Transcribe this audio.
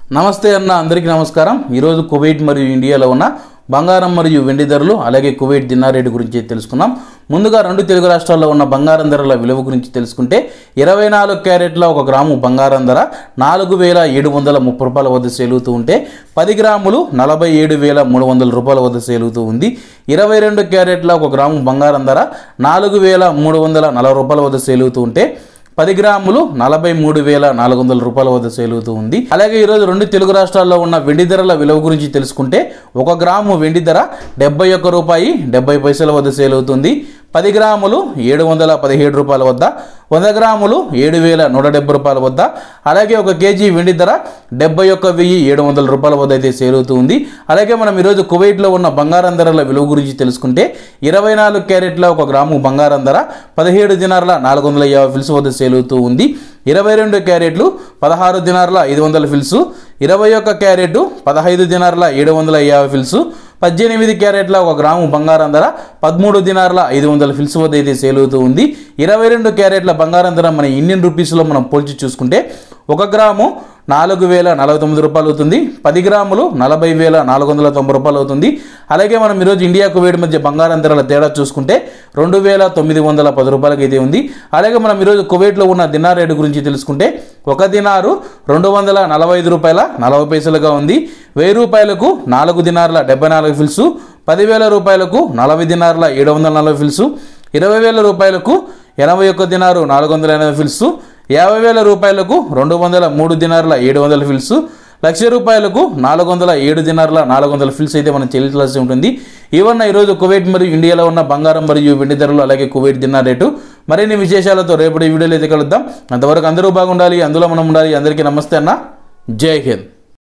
నమస్తే అన్న అందరికీ నమస్కారం ఈరోజు కువైట్ మరియు ఇండియాలో ఉన్న బంగారం మరియు వెండి ధరలు అలాగే కువైట్ దినార్ రేటు గురించి తెలుసుకున్నాం ముందుగా రెండు తెలుగు రాష్ట్రాల్లో ఉన్న బంగారం ధరల విలువ గురించి తెలుసుకుంటే ఇరవై నాలుగు క్యారెట్ల ఒక గ్రాము బంగారం ధర నాలుగు వేల ఏడు వందల ముప్పై రూపాయల వద్ద సేలుతూ ఉంటే పది గ్రాములు నలభై ఏడు వేల మూడు వందల రూపాయల వద్ద సేలుతూ ఉంది ఇరవై రెండు క్యారెట్ల ఒక గ్రాము బంగారం ధర నాలుగు వేల మూడు వందల నలభై రూపాయల వద్ద సేలుతూ ఉంటే పది గ్రాములు నలభై మూడు వేల నాలుగు వందల రూపాయల వద్ద సేలుతూ ఉంది అలాగే ఈరోజు రెండు తెలుగు రాష్ట్రాల్లో ఉన్న వెండి ధరల విలువ గురించి తెలుసుకుంటే ఒక గ్రాము వెండి ధర డెబ్బై ఒక్క రూపాయి డెబ్బై పైసల వద్ద సేలవుతుంది పది గ్రాములు ఏడు వందల పదిహేడు రూపాయల వద్ద వంద గ్రాములు ఏడు వేల నూట డెబ్బై రూపాయల వద్ద అలాగే ఒక కేజీ వెండి ధర డెబ్బై ఒక్క వెయ్యి ఏడు వందల రూపాయల వద్ద అయితే సేలుతూ ఉంది అలాగే మనం ఈరోజు కువైట్లో ఉన్న బంగారం ధరల విలువ గురించి తెలుసుకుంటే ఇరవై నాలుగు క్యారెట్ల ఒక గ్రాము బంగారం ధర పదిహేడు దినార్ల నాలుగు వందల యాభై ఫిల్స్ వద్ద సేలుతూ ఉంది ఇరవై రెండు క్యారెట్లు పదహారు దినార్ల ఐదు వందల ఫిల్సు ఇరవై ఒక్క క్యారెట్ పదహైదు దినార్ల ఏడు వందల యాభై ఫిల్సు పద్దెనిమిది క్యారెట్ల ఒక గ్రాము బంగారం ధర పదమూడు దినార్ల ఐదు వందల ఫిల్స్ వద్ద అయితే సేల్ అవుతూ ఉంది ఇరవై రెండు క్యారెట్ల బంగారం ధర మన ఇండియన్ రూపీస్లో మనం పోల్చి చూసుకుంటే ఒక గ్రాము నాలుగు వేల నలభై తొమ్మిది రూపాయలు అవుతుంది పది గ్రాములు నలభై వేల నాలుగు వందల తొంభై రూపాయలు అవుతుంది అలాగే మనం ఈరోజు ఇండియా కువైట్ మధ్య బంగారం ధరల తేడా చూసుకుంటే రెండు వేల తొమ్మిది వందల పది రూపాయలకి అయితే ఉంది అలాగే మనం ఈరోజు కువైట్లో ఉన్న దినార్ రేటు గురించి తెలుసుకుంటే ఒక దినారు రెండు వందల నలభై ఐదు రూపాయల నలభై పైసలుగా ఉంది వెయ్యి రూపాయలకు నాలుగు దినార్ల డెబ్బై నాలుగు ఫిల్సు పదివేల రూపాయలకు నలభై దినార్ల ఏడు వందల నలభై ఫిల్సు ఇరవై వేల రూపాయలకు ఎనభై ఒక్క దినారు నాలుగు వందల ఎనభై ఫిల్సు యాభై వేల రూపాయలకు రెండు వందల మూడు దినార్ల ఏడు వందల ఫిల్స్ లక్ష రూపాయలకు నాలుగు వందల ఏడు దినార్ల నాలుగు వందల ఫిల్స్ అయితే మనం చెల్లించాల్సి ఉంటుంది ఇవన్న ఈరోజు కువైట్ మరియు ఇండియాలో ఉన్న బంగారం మరియు వెండి ధరలు అలాగే కువైట్ దినార్ రేటు మరిన్ని విశేషాలతో రేపటి వీడియోలో అయితే కలుద్దాం అంతవరకు అందరూ బాగుండాలి అందులో మనం ఉండాలి అందరికీ నమస్తే అన్న జై హింద్